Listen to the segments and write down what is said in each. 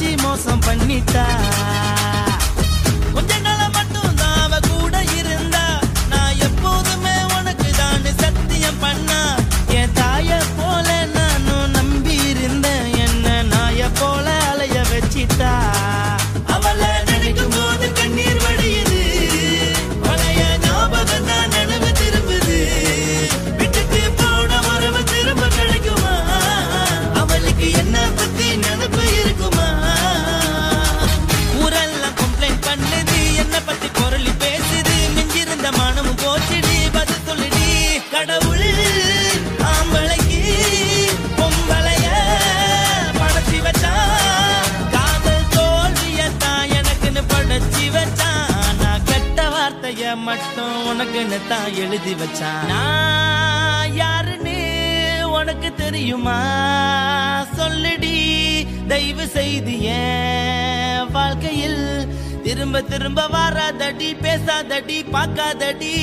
வச்சு மோசம் பண்ணிட்டா கொஞ்ச நாள மட்டும் தான் அவ கூட இருந்தா நான் எப்போதுமே உனக்கு தான் சத்தியம் பண்ணா என் தாய போல நானும் நம்பி இருந்தேன் என்ன நாய போல அலைய வச்சிட்டா அவளை நினைக்கும் போது கண்ணீர் வடியுது பழைய ஞாபகம் தான் நினைவு திரும்புது விட்டுட்டு போன உறவு திரும்ப கிடைக்குமா அவளுக்கு என்ன பத்தி நினைப்பு இருக்குமா ஊரெல்லாம் கம்ப்ளைண்ட் பண்ணுது என்ன பத்தி பொருளி பேசுது மிஞ்சிருந்த மானமும் போச்சுடி பதில் சொல்லுடி கடவுள் ஆம்பளைக்கு பொம்பளைய படைச்சி வச்சான் காதல் தோல்வியத்தான் எனக்குன்னு படைச்சி வச்சான் நான் கெட்ட வார்த்தைய மட்டும் உனக்குன்னு தான் எழுதி வச்சான் நான் யாருன்னு உனக்கு தெரியுமா சொல்லுடி தயவு செய்து என் வாழ்க்கையில் திரும்ப திரும்ப வராதடி பேசாதடி பார்க்காதடி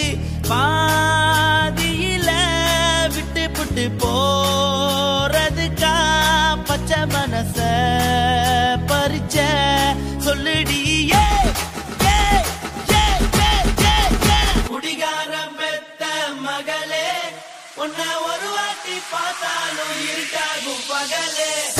பாதியில விட்டு புட்டு போறதுக்கா பச்சை மனச பறிச்ச சொல்லுடி ஏ, ஏ, ஏ, ஏ, ஏ, ஏ. குடிகாரம் பெத்த மகளே உன்னை ஒரு வாட்டி பார்த்தாலும் இருட்டாகும் பகலே